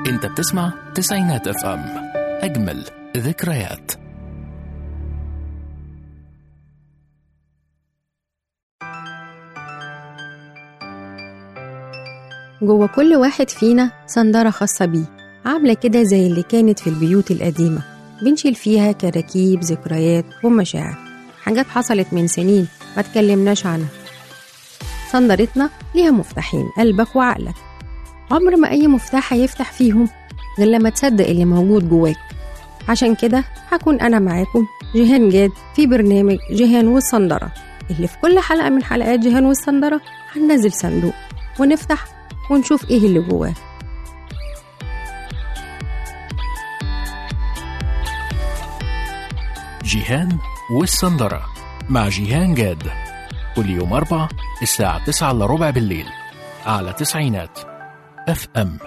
انت بتسمع تسعينات اف ام اجمل ذكريات جوه كل واحد فينا صندرة خاصة بيه عاملة كده زي اللي كانت في البيوت القديمة بنشيل فيها كراكيب ذكريات ومشاعر حاجات حصلت من سنين ما تكلمناش عنها صندرتنا ليها مفتاحين قلبك وعقلك عمر ما أي مفتاح هيفتح فيهم غير لما تصدق اللي موجود جواك عشان كده هكون أنا معاكم جيهان جاد في برنامج جيهان والصندرة اللي في كل حلقة من حلقات جيهان والصندرة هننزل صندوق ونفتح ونشوف ايه اللي جواه جيهان والسندرة مع جيهان جاد كل يوم أربع الساعة تسعة إلا ربع بالليل على تسعينات اف ام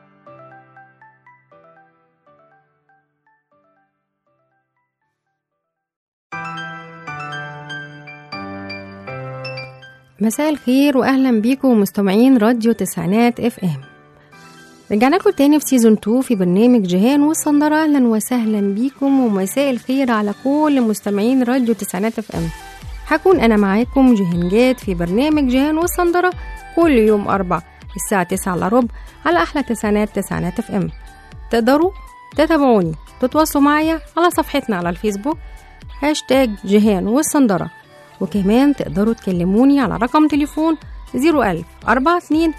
مساء الخير واهلا بيكم مستمعين راديو تسعينات اف ام رجعنا لكم تاني في سيزون 2 في برنامج جيهان والصندرة اهلا وسهلا بيكم ومساء الخير على كل مستمعين راديو تسعينات اف ام هكون انا معاكم جيهان جاد في برنامج جيهان والصندرة كل يوم اربع الساعة 9 الا ربع على احلى تسعينات تسعينات اف ام تقدروا تتابعوني تتواصلوا معايا على صفحتنا على الفيسبوك هاشتاج جيهان والصندرة وكمان تقدروا تكلموني على رقم تليفون 01000 42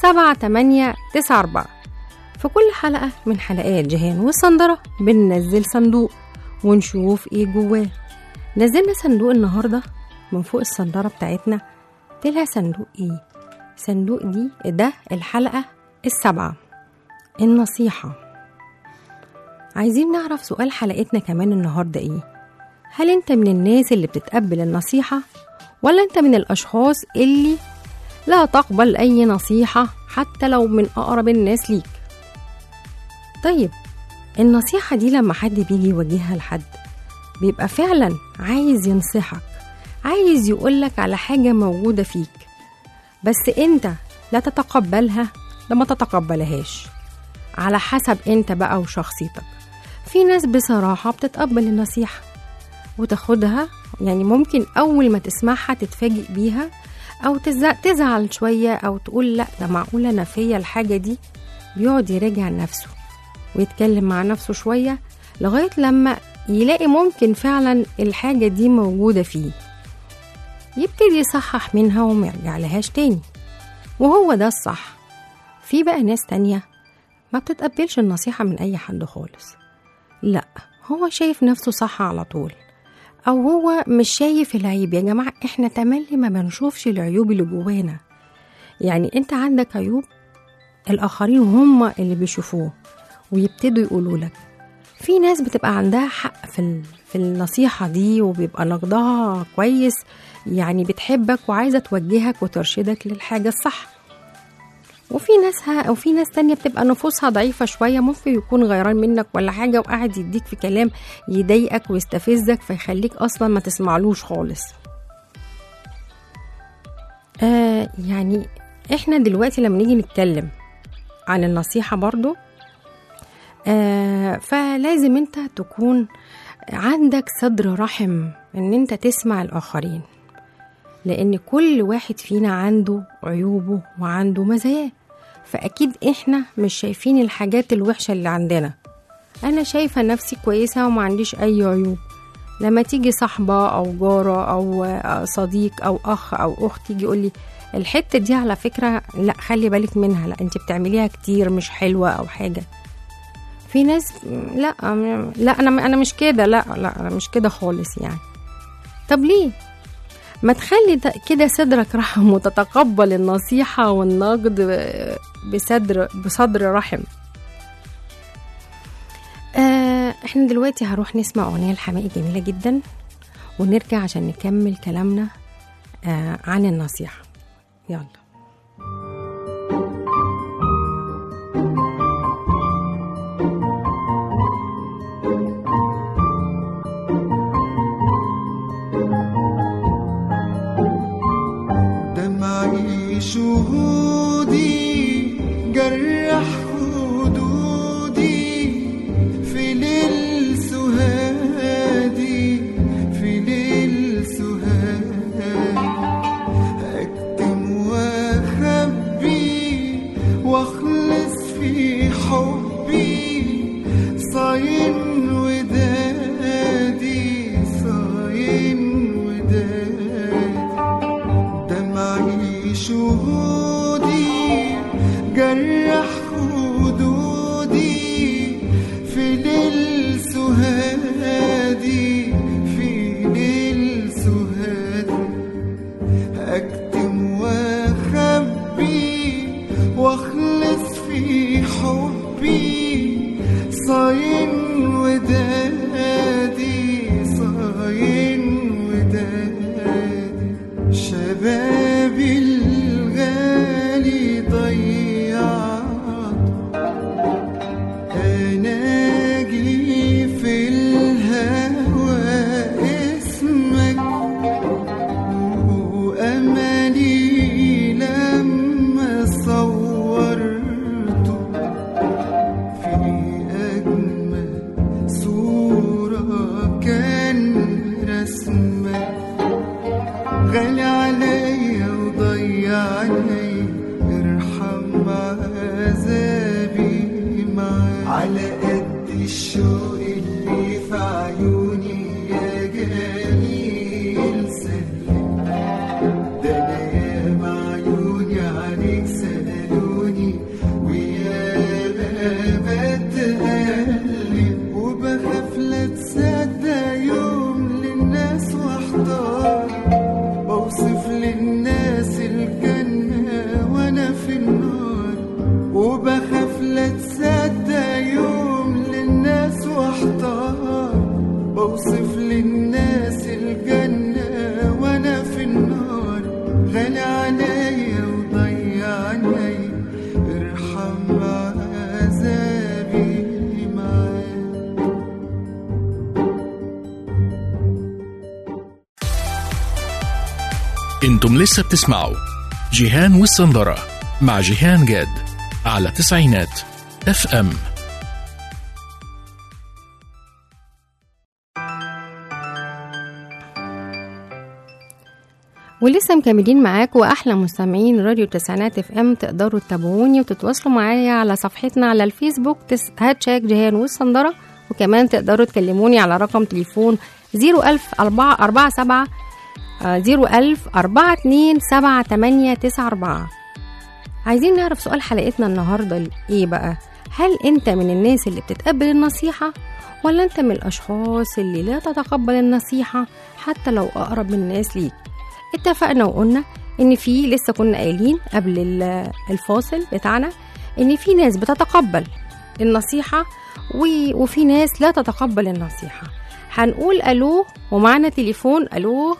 7894 في كل حلقة من حلقات جيهان والصندرة بننزل صندوق ونشوف ايه جواه نزلنا صندوق النهاردة من فوق الصندرة بتاعتنا طلع صندوق ايه صندوق دي ده الحلقة السابعة النصيحة عايزين نعرف سؤال حلقتنا كمان النهاردة ايه هل انت من الناس اللي بتتقبل النصيحة ولا انت من الاشخاص اللي لا تقبل اي نصيحة حتى لو من اقرب الناس ليك طيب النصيحة دي لما حد بيجي يوجهها لحد بيبقى فعلا عايز ينصحك عايز يقولك على حاجة موجودة فيك بس انت لا تتقبلها لما تتقبلهاش على حسب انت بقى وشخصيتك في ناس بصراحة بتتقبل النصيحة وتاخدها يعني ممكن أول ما تسمعها تتفاجئ بيها أو تزعل شوية أو تقول لأ ده معقولة أنا فيا الحاجة دي بيقعد يراجع نفسه ويتكلم مع نفسه شوية لغاية لما يلاقي ممكن فعلا الحاجة دي موجودة فيه يبتدي يصحح منها وما يرجع لهاش تاني وهو ده الصح في بقى ناس تانية ما بتتقبلش النصيحة من أي حد خالص لأ هو شايف نفسه صح على طول او هو مش شايف العيب يا جماعه احنا تملي ما بنشوفش العيوب اللي جوانا يعني انت عندك عيوب الاخرين هم اللي بيشوفوه ويبتدوا يقولوا لك في ناس بتبقى عندها حق في في النصيحه دي وبيبقى نقدها كويس يعني بتحبك وعايزه توجهك وترشدك للحاجه الصح وفي ناس ها وفي ناس تانية بتبقى نفوسها ضعيفة شوية ممكن يكون غيران منك ولا حاجة وقاعد يديك في كلام يضايقك ويستفزك فيخليك أصلا ما تسمعلوش خالص آه يعني احنا دلوقتي لما نيجي نتكلم عن النصيحة برضو آه فلازم انت تكون عندك صدر رحم ان انت تسمع الآخرين لأن كل واحد فينا عنده عيوبه وعنده مزاياه فأكيد إحنا مش شايفين الحاجات الوحشة اللي عندنا أنا شايفة نفسي كويسة وما عنديش أي عيوب لما تيجي صاحبة أو جارة أو صديق أو أخ أو أخت يجي يقولي الحتة دي على فكرة لا خلي بالك منها لا أنت بتعمليها كتير مش حلوة أو حاجة في ناس لا لا أنا أنا مش كده لا لا أنا مش كده خالص يعني طب ليه ما تخلي كده صدرك رحم وتتقبل النصيحة والنقد بصدر بصدر رحم آه احنا دلوقتي هروح نسمع أغنية الحماقي جميلة جدا ونرجع عشان نكمل كلامنا آه عن النصيحة يلا دمعي شهودي جرح خدودي ماضي شهودي جرح خدودي في ليل سهادي في ليل سهادي أكتم وأخبي وأخلص في حبي صاين ودادي صاين ودادي شبابي الغالي ضيعت أناجي في الهوى اسمك وأملي لما صورته في أجمل صورة كان رسمك غالي عليا وضيعني ارحم عذابي معاك على قد الشوق اللي في عيوني يا جميل سلم ده انا ياما عيوني عليك سألوني ويا بتقلب وبخاف لا تصدق يوم للناس واحتار بوصف للناس الجنة وانا في النار وبخاف لا تصدق يوم للناس واحتار بوصف للناس الجنة وانا في النار غالي عليا وضيعني ارحم عذابي معاك انتم لسه بتسمعوا جيهان والسندرة مع جيهان جاد على تسعينات اف ام ولسه مكملين معاكم واحلى مستمعين راديو تسعينات اف ام تقدروا تتابعوني وتتواصلوا معايا على صفحتنا على الفيسبوك تس... هاشتاج جيهان والصندرة وكمان تقدروا تكلموني على رقم تليفون 01047 01000 427894 عايزين نعرف سؤال حلقتنا النهارده ايه بقى هل انت من الناس اللي بتتقبل النصيحة ولا انت من الاشخاص اللي لا تتقبل النصيحة حتى لو اقرب من الناس ليك اتفقنا وقلنا ان في لسه كنا قايلين قبل ال- الفاصل بتاعنا ان في ناس بتتقبل النصيحة و- وفي ناس لا تتقبل النصيحة هنقول الو ومعنا تليفون الو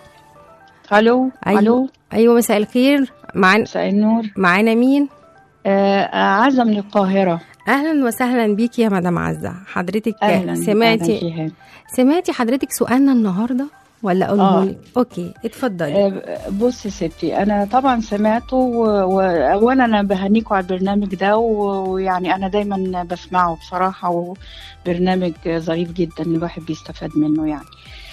الو أيوة. الو ايوه مساء الخير معانا مساء النور معانا مين آه عزة من القاهرة اهلا وسهلا بيكي يا مدام عزة حضرتك اهلا سمعتي أهلاً فيها. سمعتي حضرتك سؤالنا النهارده ولا اقوله آه. لك اوكي اتفضلي آه بصي ستي انا طبعا سمعته و- واولا انا بهنيكوا على البرنامج ده و- ويعني انا دايما بسمعه بصراحة وبرنامج ظريف جدا الواحد بيستفاد منه يعني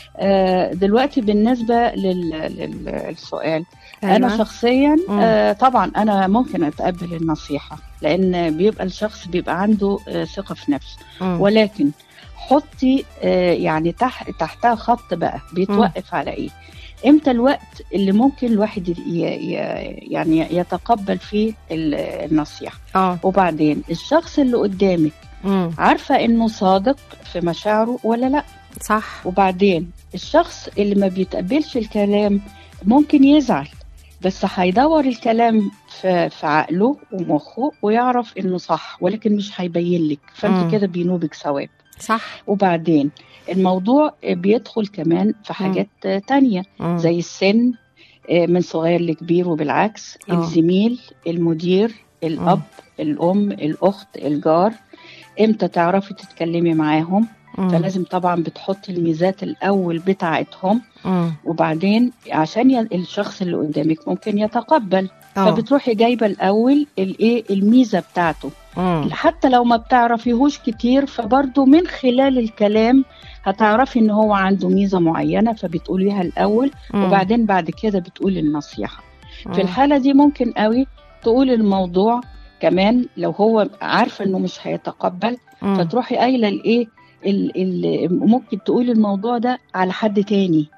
آه دلوقتي بالنسبة لل- لل- للسؤال انا أيوة. شخصيا مم. آه طبعا انا ممكن اتقبل النصيحة لان بيبقى الشخص بيبقى عنده آه ثقة في نفسه مم. ولكن حطي آه، يعني تحت تحتها خط بقى بيتوقف على ايه امتى الوقت اللي ممكن الواحد ي- ي- يعني يتقبل فيه ال- النصيحه اه وبعدين الشخص اللي قدامك مم. عارفه انه صادق في مشاعره ولا لا صح وبعدين الشخص اللي ما بيتقبلش الكلام ممكن يزعل بس هيدور الكلام في, في عقله ومخه ويعرف انه صح ولكن مش هيبين لك مم. فانت كده بينوبك ثواب صح وبعدين الموضوع بيدخل كمان في حاجات تانية مم. زي السن آه، من صغير لكبير وبالعكس آه. الزميل المدير الأب الأم الأخت الجار امتى تعرفي تتكلمي معاهم مم. فلازم طبعا بتحطي الميزات الأول بتاعتهم مم. وبعدين عشان ي- الشخص اللي قدامك ممكن يتقبل آه. فبتروحي جايبة الأول الإيه الميزة بتاعته مم. حتى لو ما بتعرفيهوش كتير فبرضه من خلال الكلام هتعرفي ان هو عنده ميزة معينة فبتقوليها الأول مم. وبعدين بعد كده بتقولي النصيحة مم. في الحالة دي ممكن قوي تقول الموضوع كمان لو هو عارفة انه مش هيتقبل مم. فتروحي قايلة الايه ال- ال- ممكن تقولي الموضوع ده على حد تاني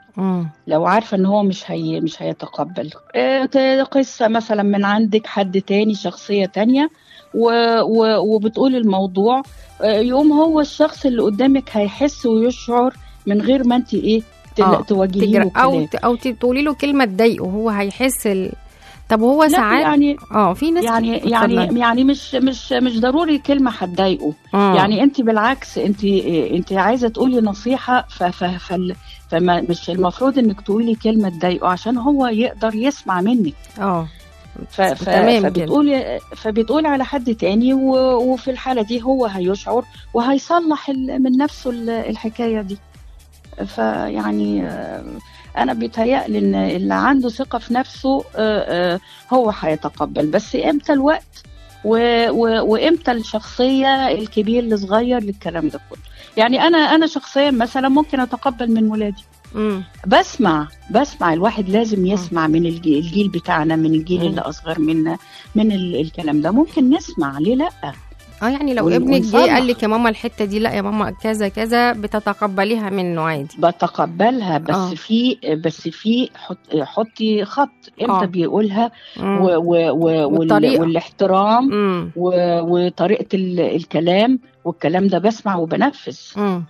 مم. لو عارفه ان هو مش هي مش هيتقبل آه، ت- قصه مثلا من عندك حد تاني شخصيه تانية و و وبتقول الموضوع آه، يقوم هو الشخص اللي قدامك هيحس ويشعر من غير ما انت ايه تل- آه، توجهي له تجر... او كلام ت... او ت- تقولي له كلمه تضايقه هو هيحس ال... طب هو لا ساعات يعني اه في ناس يعني كتير- يعني اتفضلي. يعني مش مش مش ضروري كلمه هتضايقه آه. يعني انت بالعكس انت انت عايزه تقولي نصيحه ف ف فال- فما مش المفروض انك تقولي كلمه تضايقه عشان هو يقدر يسمع منك اه ف ف تمام كده. فبتقول فبتقول على حد تاني و- وفي الحاله دي هو هيشعر وهيصلح ال- من نفسه ال- الحكايه دي فيعني آه، انا بيتهيألي ان اللي عنده ثقه في نفسه آه، آه، هو هيتقبل بس امتى الوقت و- و- وامتى الشخصيه الكبير الصغير للكلام ده كله يعني انا انا شخصيا مثلا ممكن اتقبل من ولادي مم. بسمع بسمع الواحد لازم يسمع من الجيل, الجيل بتاعنا من الجيل مم. اللي اصغر منا من ال- الكلام ده ممكن نسمع ليه لا اه يعني لو ون- ابنك جه ونصلح. قال لك يا ماما الحته دي لا يا ماما كذا كذا بتتقبليها منه عادي بتقبلها بس آه. في بس في حط حطي خط امتى آه. بيقولها مم. و و و وال والطريقة. والاحترام مم. و- وطريقه ال- الكلام والكلام ده بسمع وبنفذ مم.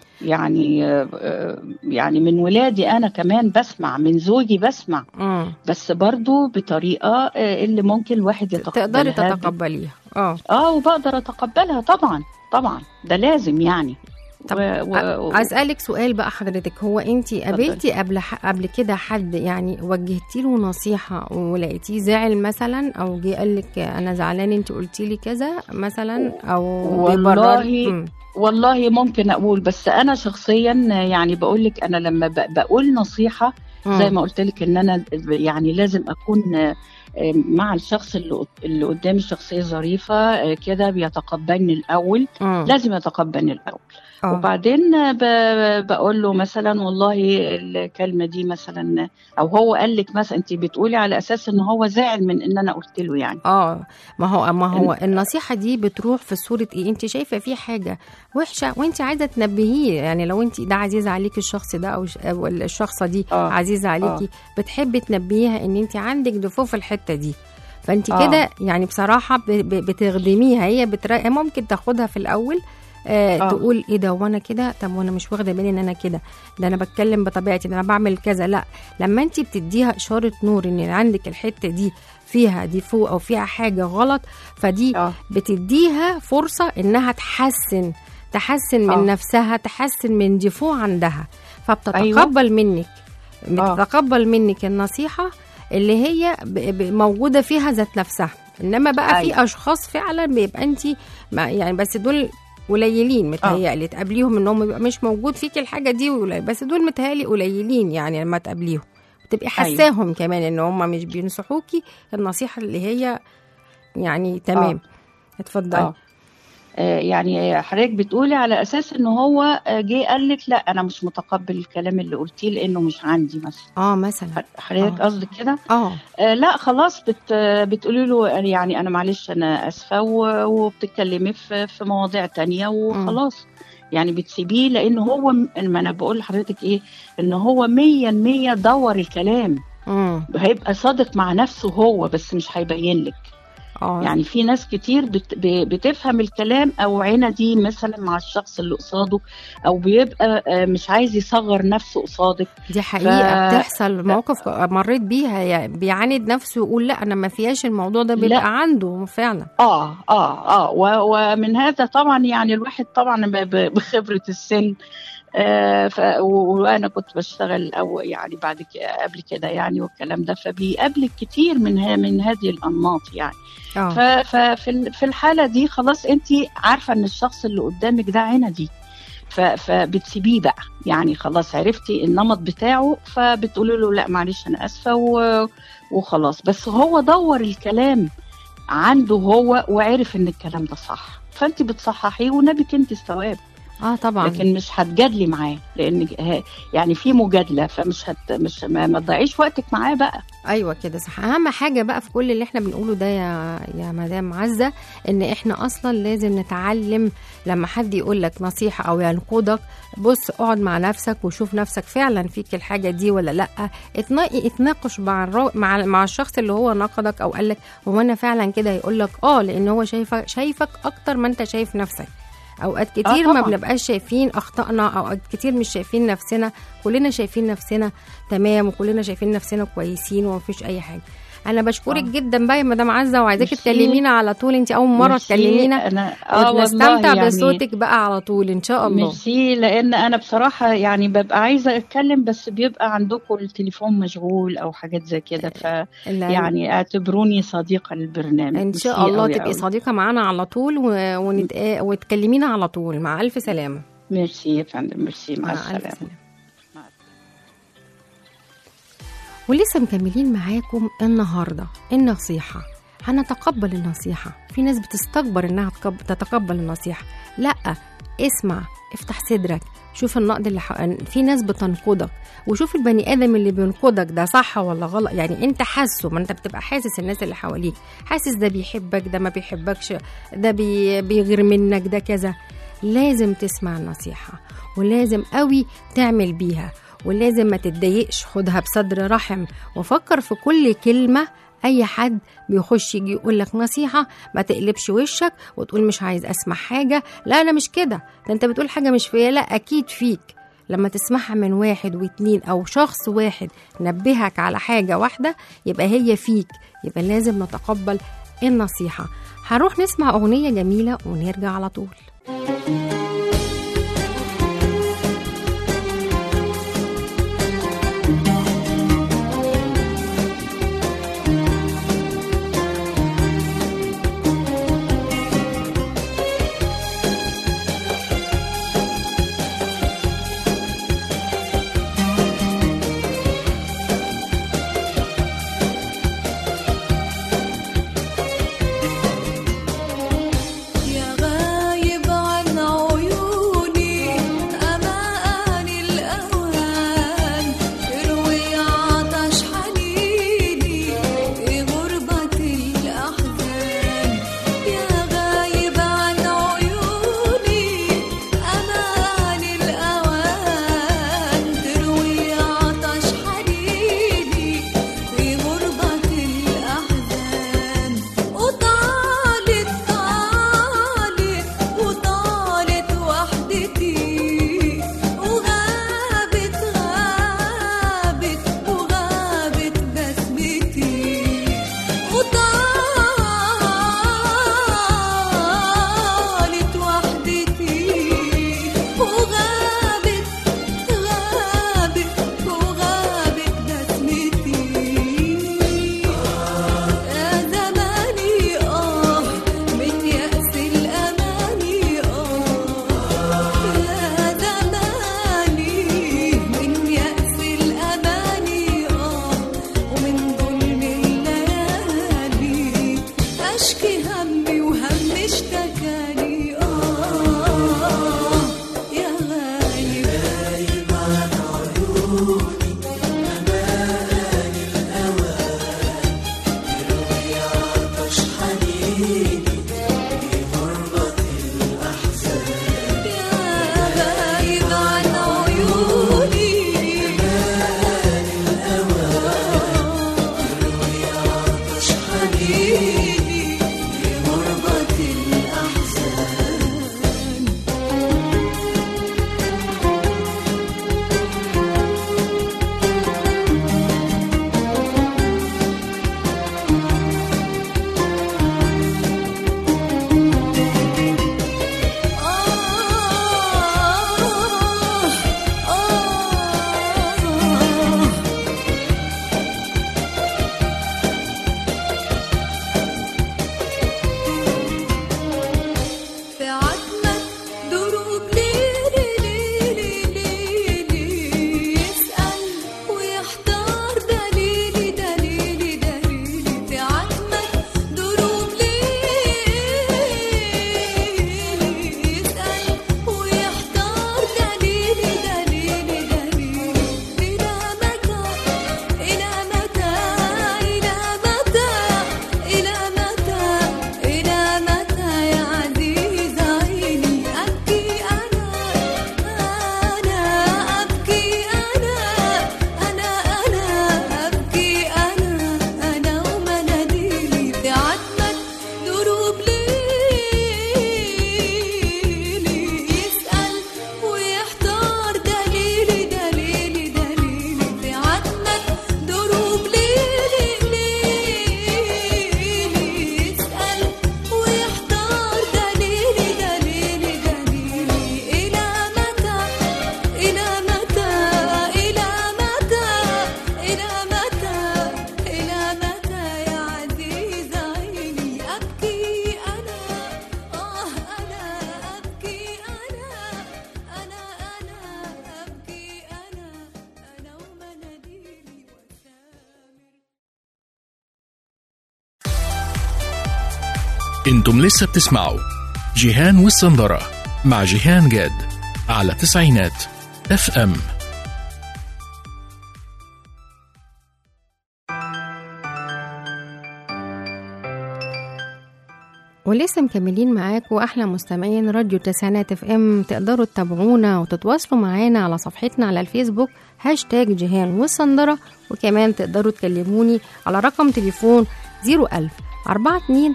يعني آه، آه، يعني من ولادي انا كمان بسمع من زوجي بسمع مم. بس برضو بطريقه آه، اللي ممكن الواحد يتقبلها تقدري ب- تتقبليها اه اه وبقدر اتقبلها طبعا طبعا ده لازم يعني طب و... و... و... اسالك سؤال بقى حضرتك هو انت قابلتي قبل ح... قبل كده حد يعني وجهتي له نصيحه ولقيتيه زعل مثلا او جه قال لك انا زعلان انت قلتي لي كذا مثلا او والله بيبرر- مم. والله ممكن اقول بس انا شخصيا يعني بقول لك انا لما ب... بقول نصيحه زي مم. ما قلت لك ان انا يعني لازم اكون آه، آه، مع الشخص اللي قد- اللي قدامي شخصيه ظريفه آه، كده بيتقبلني الاول مم. لازم يتقبلني الاول آه. وبعدين ب- بقول له مثلا والله الكلمه دي مثلا او هو قال لك مثلا انت بتقولي على اساس ان هو زعل من ان انا قلت له يعني اه ما هو ما هو النصيحه دي بتروح في صوره ايه انت شايفه في حاجه وحشه وانت عايزه تنبهيه يعني لو انت ده عزيز عليكي الشخص ده او ش- أو الشخصه دي آه. عزيزه عليكي بتحبي تنبهيها ان انت عندك دفوع في الحته دي فانت آه. كده يعني بصراحه ب- ب- بتخدميها هي بتر... ممكن تاخدها في الاول آه آه. تقول ايه ده وانا كده طب وانا مش واخده بالي ان انا كده ده انا بتكلم بطبيعتي ده انا بعمل كذا لا لما انت بتديها اشاره نور ان عندك الحته دي فيها ديفو او فيها حاجه غلط فدي اه بتديها فرصه انها تحسن تحسن من آه. نفسها تحسن من ديفو عندها فبتتقبل أيوة. منك بتتقبل منك النصيحه اللي هي ب- ب- موجوده فيها ذات نفسها انما بقى أيوة. في اشخاص فعلا بيبقى انت يعني بس دول قليلين متهيألي تقابليهم انهم يبقى مش موجود فيك الحاجه دي وقليل بس دول متهيألي قليلين يعني لما تقابليهم تبقي حساهم كمان ان هم مش بينصحوكي النصيحه اللي هي يعني تمام اتفضلي اه آه، يعني حضرتك بتقولي على اساس ان هو آه، جه قال لك لا انا مش متقبل الكلام اللي قلتيه لانه مش عندي مثلا اه مثلا حضرتك آه. قصدك كده اه آه لا خلاص بت بتقولي له يعني انا معلش انا اسفه و- وبتتكلمي في في مواضيع تانية وخلاص يعني بتسيبيه لان هو م- ما انا بقول لحضرتك ايه ان هو مية المية دور الكلام امم هيبقى صادق مع نفسه هو بس مش هيبين لك اه يعني في ناس كتير بت ب- بتفهم الكلام او عندي مثلا مع الشخص اللي قصاده او بيبقى آه، مش عايز يصغر نفسه قصادك دي حقيقه ف- بتحصل مواقف مريت بيها يعني بيعاند نفسه ويقول لا انا ما فيهاش الموضوع ده بيبقى لا. عنده فعلا اه اه اه و- ومن هذا طبعا يعني الواحد طبعا ب- ب- بخبره السن آه ف و- وانا كنت بشتغل او يعني بعد كده قبل كده يعني والكلام ده فبيقابلك كتير من ها من هذه الانماط يعني اه ف- ففي ال- في الحاله دي خلاص انت عارفه ان الشخص اللي قدامك ده عندي ف- فبتسيبيه بقى يعني خلاص عرفتي النمط بتاعه فبتقولي له لا معلش انا اسفه و- وخلاص بس هو دور الكلام عنده هو وعرف ان الكلام ده صح فانت بتصححيه ونبيك انت الثواب اه طبعا لكن مش هتجادلي معاه لان ه- يعني في مجادله فمش هت مش ما, ما تضيعيش وقتك معاه بقى ايوه كده صح اهم حاجه بقى في كل اللي احنا بنقوله ده يا يا مدام عزه ان احنا اصلا لازم نتعلم لما حد يقول لك نصيحه او ينقدك بص اقعد مع نفسك وشوف نفسك فعلا فيك الحاجه دي ولا لا اتنا- اتناقش مع الرا... مع مع الشخص اللي هو نقدك او قال لك هو انا فعلا كده يقول لك اه لان هو شايفك شايفك اكتر ما انت شايف نفسك اوقات كتير ما طبعاً. بنبقاش شايفين اخطائنا اوقات كتير مش شايفين نفسنا كلنا شايفين نفسنا تمام وكلنا شايفين نفسنا كويسين ومفيش اي حاجه انا بشكرك آه. جدا بقى يا مدام عزه وعايزاكي ميرسي. تكلمينا على طول انت اول مره ميرسي. تكلمينا انا اه ونستمتع والله يعني بصوتك بقى على طول ان شاء الله ميرسي لان انا بصراحه يعني ببقى عايزه اتكلم بس بيبقى عندكم التليفون مشغول او حاجات زي كده ف لا- يعني اعتبروني صديقه للبرنامج ان شاء ميرسي الله أوي تبقي أوي. صديقه معانا على طول و... ونتقا... وتكلمينا على طول مع الف سلامه ميرسي يا فندم ميرسي مع مع ألف السلامه سلامة. مع ولسه مكملين معاكم النهارده النصيحه هنتقبل النصيحه في ناس بتستكبر انها تقب- تتقبل النصيحه لا اسمع افتح صدرك شوف النقد اللي حق... في ناس بتنقدك وشوف البني ادم اللي بينقدك ده صح ولا غلط يعني انت حاسه ما انت بتبقى حاسس الناس اللي حواليك حاسس ده بيحبك ده ما بيحبكش ده بي... بيغير منك ده كذا لازم تسمع النصيحه ولازم قوي تعمل بيها ولازم ما تتضايقش خدها بصدر رحم وفكر في كل كلمة أي حد بيخش يجي يقول لك نصيحة ما تقلبش وشك وتقول مش عايز أسمع حاجة لا أنا مش كده ده أنت بتقول حاجة مش فيا لا أكيد فيك لما تسمعها من واحد واتنين أو شخص واحد نبهك على حاجة واحدة يبقى هي فيك يبقى لازم نتقبل النصيحة هنروح نسمع أغنية جميلة ونرجع على طول يا غايب عن عيوني أمان الأوان اروي عطش حنيني في غربة الأحزان يا غايب عن عيوني أمان الأوان تروي عطش حنيني في غربة الأحزان وطالت طالت وطالت وحدتي وغابت غابت وغابت بسمتي وطالت وحدتي وغابت غابت وغابت بسمتي يا زماني آه من يأس الأماني آه يا زماني من يأس الأماني آه ومن ظلم الليالي أشكي همي وهم اشتكاني آه يا غايب يا غايب عن عيوني حنيني في غربة الأحزان انتم لسه بتسمعوا جيهان والسندرة مع جيهان جاد على تسعينات اف ام ولسه مكملين معاكم احلى مستمعين راديو تسعينات اف ام تقدروا تتابعونا وتتواصلوا معانا على صفحتنا على الفيسبوك هاشتاج جيهان والصندرة وكمان تقدروا تكلموني على رقم تليفون 01000 42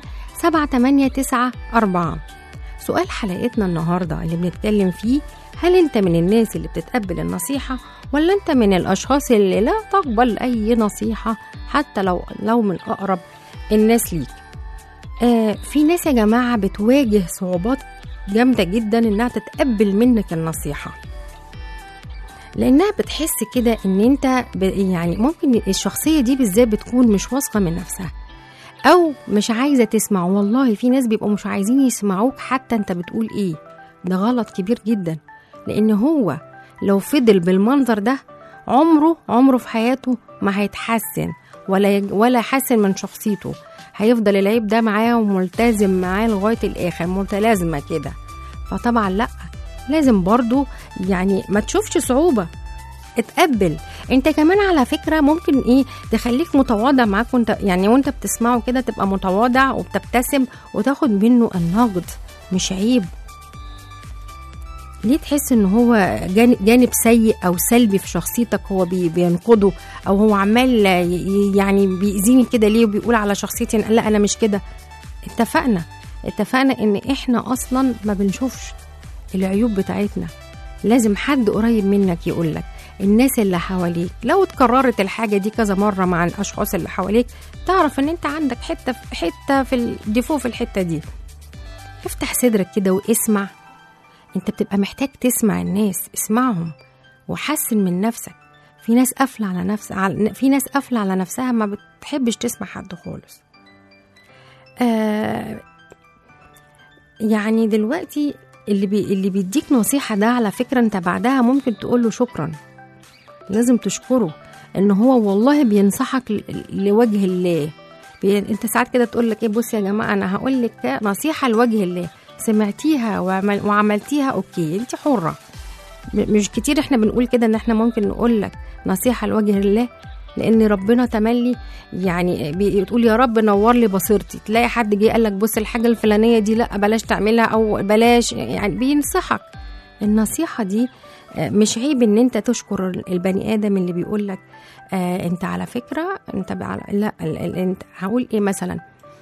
789 سؤال حلقتنا النهاردة اللي بنتكلم فيه هل انت من الناس اللي بتتقبل النصيحة ولا انت من الاشخاص اللي لا تقبل اي نصيحة حتى لو لو من اقرب الناس ليك آه في ناس يا جماعة بتواجه صعوبات جامدة جدا إنها تتقبل منك النصيحة لأنها بتحس كده إن أنت ب... يعني ممكن الشخصية دي بالذات بتكون مش واثقة من نفسها أو مش عايزة تسمع والله في ناس بيبقوا مش عايزين يسمعوك حتى أنت بتقول إيه ده غلط كبير جدا لأن هو لو فضل بالمنظر ده عمره عمره في حياته ما هيتحسن ولا يج- ولا حسن من شخصيته هيفضل العيب ده معاه وملتزم معاه لغايه الاخر متلازمه كده فطبعا لا لازم برضو يعني ما تشوفش صعوبه اتقبل انت كمان على فكره ممكن ايه تخليك متواضع معاك وانت يعني وانت بتسمعه كده تبقى متواضع وبتبتسم وتاخد منه النقد مش عيب ليه تحس ان هو جان- جانب سيء او سلبي في شخصيتك هو بي- بينقده او هو عمال ي- يعني بيأذيني كده ليه وبيقول على شخصيتي إن لا انا مش كده اتفقنا اتفقنا ان احنا اصلا ما بنشوفش العيوب بتاعتنا لازم حد قريب منك يقولك الناس اللي حواليك لو اتكررت الحاجة دي كذا مرة مع الأشخاص اللي حواليك تعرف ان انت عندك حتة في حتة في الديفو في الحتة دي افتح صدرك كده واسمع انت بتبقى محتاج تسمع الناس اسمعهم وحسن من نفسك في ناس قافلة على نفس على- في ناس قافلة على نفسها ما بتحبش تسمع حد خالص آه يعني دلوقتي اللي بي اللي بيديك نصيحة ده على فكرة انت بعدها ممكن تقول له شكرا لازم تشكره ان هو والله بينصحك ل- لوجه الله بي... انت ساعات كده تقول لك ايه بص يا جماعه انا هقول لك نصيحه لوجه الله سمعتيها وعمل... وعملتيها اوكي انت حره م- مش كتير احنا بنقول كده ان احنا ممكن نقول لك نصيحه لوجه الله لان ربنا تملي يعني بتقول يا رب نور لي بصيرتي تلاقي حد جه قال لك بص الحاجه الفلانيه دي لا بلاش تعملها او بلاش يعني بينصحك النصيحه دي آه، مش عيب ان انت تشكر البني ادم اللي بيقول لك آه انت على فكره انت بع- لا ال- ال- انت هقول ايه مثلا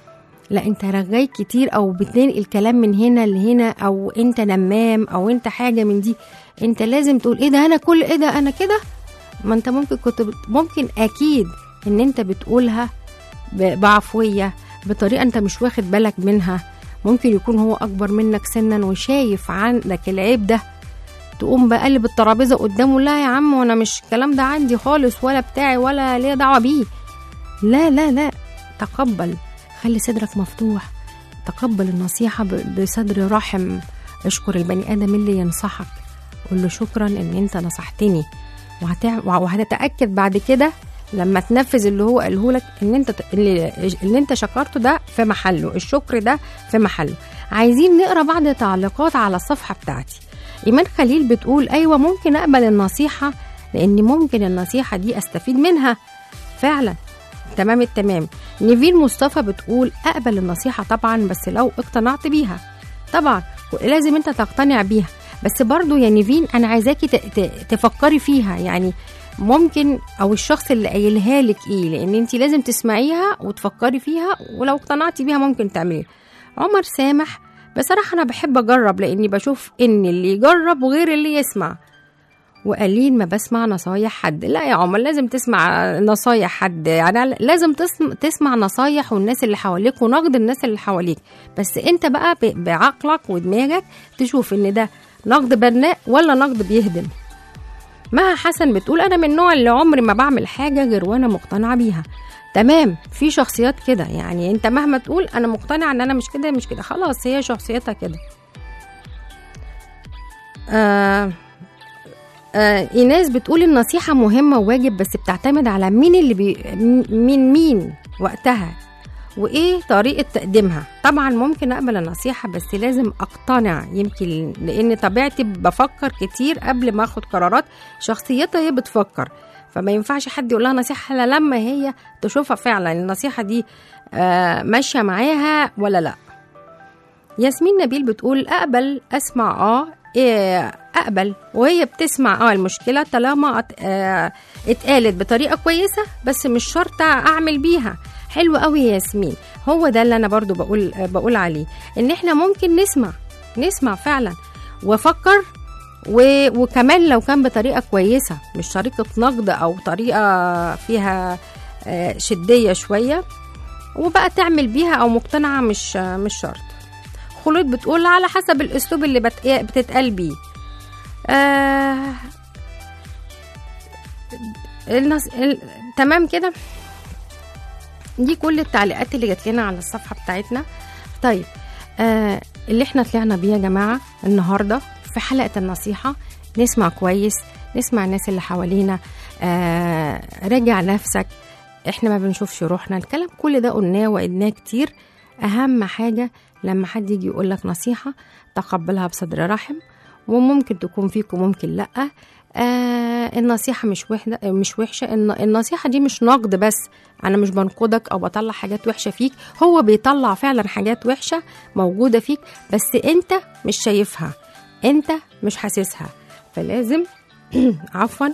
لا انت رغاي كتير او بتنقل الكلام من هنا لهنا او انت نمام او انت حاجه من دي انت لازم تقول ايه ده انا كل ايه ده انا كده ما انت ممكن كنت بت... ممكن اكيد ان انت بتقولها ب... بعفويه بطريقه انت مش واخد بالك منها ممكن يكون هو اكبر منك سنا وشايف عندك العيب ده تقوم بقلب الترابيزه قدامه لا يا عم وانا مش الكلام ده عندي خالص ولا بتاعي ولا ليا دعوه بيه لا لا لا تقبل خلي صدرك مفتوح تقبل النصيحه ب- بصدر رحم اشكر البني ادم اللي ينصحك قول له شكرا ان انت نصحتني وهتع... وهتتاكد بعد كده لما تنفذ اللي هو قاله لك ان انت اللي, اللي انت شكرته ده في محله الشكر ده في محله عايزين نقرا بعض تعليقات على الصفحه بتاعتي ايمان خليل بتقول ايوه ممكن اقبل النصيحه لان ممكن النصيحه دي استفيد منها فعلا تمام التمام نيفين مصطفى بتقول اقبل النصيحه طبعا بس لو اقتنعت بيها طبعا لازم انت تقتنع بيها بس برضو يا نيفين انا عايزاكي ت- ت- تفكري فيها يعني ممكن او الشخص اللي قايلها لك ايه لان انت لازم تسمعيها وتفكري فيها ولو اقتنعتي بيها ممكن تعمليها عمر سامح بصراحة أنا بحب أجرب لأني بشوف إن اللي يجرب غير اللي يسمع وقليل ما بسمع نصايح حد لا يا عمر لازم تسمع نصايح حد يعني لازم تسمع, تسمع نصايح والناس اللي حواليك ونقد الناس اللي حواليك بس انت بقى ب- بعقلك ودماغك تشوف ان ده نقد بناء ولا نقد بيهدم مها حسن بتقول انا من النوع اللي عمري ما بعمل حاجه غير وانا مقتنعه بيها تمام في شخصيات كده يعني انت مهما تقول انا مقتنعه ان انا مش كده مش كده خلاص هي شخصيتها كده آه آه ايناس بتقول النصيحه مهمه وواجب بس بتعتمد على مين اللي بي مين مين وقتها وايه طريقه تقديمها طبعا ممكن اقبل النصيحه بس لازم اقتنع يمكن لان طبيعتي بفكر كتير قبل ما اخد قرارات شخصيتها هي بتفكر فما ينفعش حد يقول لها نصيحه الا لما هي تشوفها فعلا النصيحه دي آه ماشيه معاها ولا لا ياسمين نبيل بتقول اقبل اسمع اه إيه، اقبل وهي بتسمع اه المشكله طالما ات- آه، اتقالت بطريقه كويسه بس مش شرط اعمل بيها حلو قوي يا ياسمين هو ده اللي انا برضو بقول آه، بقول عليه ان احنا ممكن نسمع نسمع فعلا وافكر و... وكمان لو كان بطريقه كويسه مش طريقه نقد او طريقه فيها آه، شديه شويه وبقى تعمل بيها او مقتنعه مش آه، مش شرط خلود بتقول على حسب الاسلوب اللي بت... بتتقال بيه آه... النص... ال... تمام كده دي كل التعليقات اللي جات لنا على الصفحه بتاعتنا طيب آه اللي احنا طلعنا بيه يا جماعه النهارده في حلقه النصيحه نسمع كويس نسمع الناس اللي حوالينا آه راجع نفسك احنا ما بنشوفش روحنا الكلام كل ده قلناه وقلناه كتير اهم حاجه لما حد يجي يقول لك نصيحه تقبلها بصدر رحم وممكن تكون فيك وممكن لا آه النصيحة مش وحدة مش وحشة الن- النصيحة دي مش نقد بس أنا مش بنقدك أو بطلع حاجات وحشة فيك هو بيطلع فعلا حاجات وحشة موجودة فيك بس أنت مش شايفها أنت مش حاسسها فلازم عفوا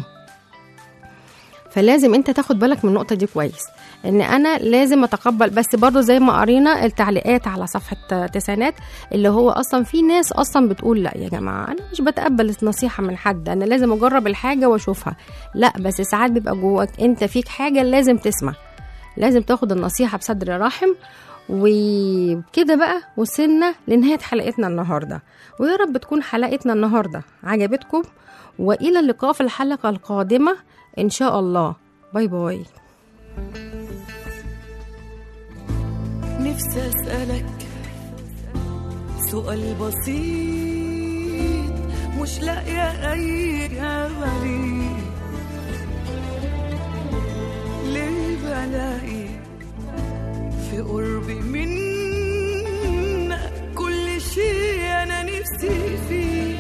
فلازم انت تاخد بالك من النقطه دي كويس ان انا لازم اتقبل بس برضو زي ما قرينا التعليقات على صفحه تسعينات اللي هو اصلا في ناس اصلا بتقول لا يا جماعه انا مش بتقبل النصيحه من حد انا لازم اجرب الحاجه واشوفها لا بس ساعات بيبقى جواك انت فيك حاجه لازم تسمع لازم تاخد النصيحه بصدر رحم وكده بقى وصلنا لنهايه حلقتنا النهارده ويا رب تكون حلقتنا النهارده عجبتكم والى اللقاء في الحلقه القادمه ان شاء الله باي باي نفسي أسألك سؤال بسيط مش لاقية أي إجابة ليه ليه بلاقي في قربي منك كل شيء أنا نفسي فيه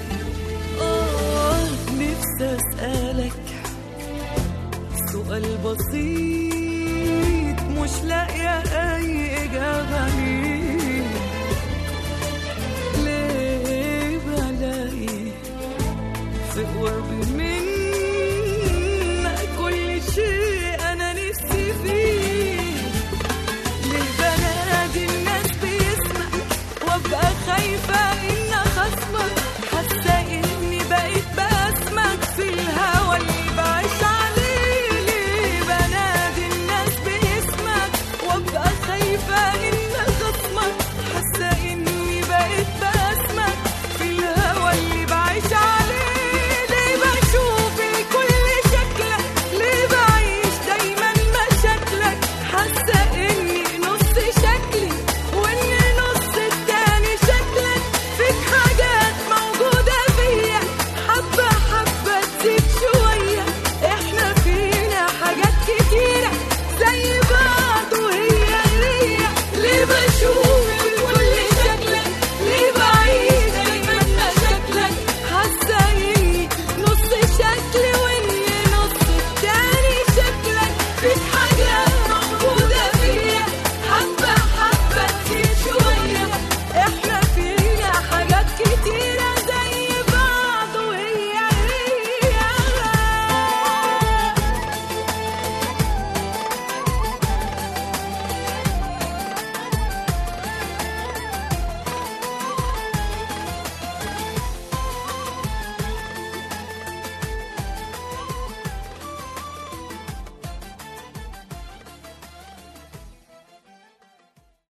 آه نفسي أسألك سؤال بسيط مش لاقية أي إجابة ليه ليه بلاقي في قربي منك كل شيء أنا نفسي فيه ليه بنادي الناس بيسمع وأبقى خايفة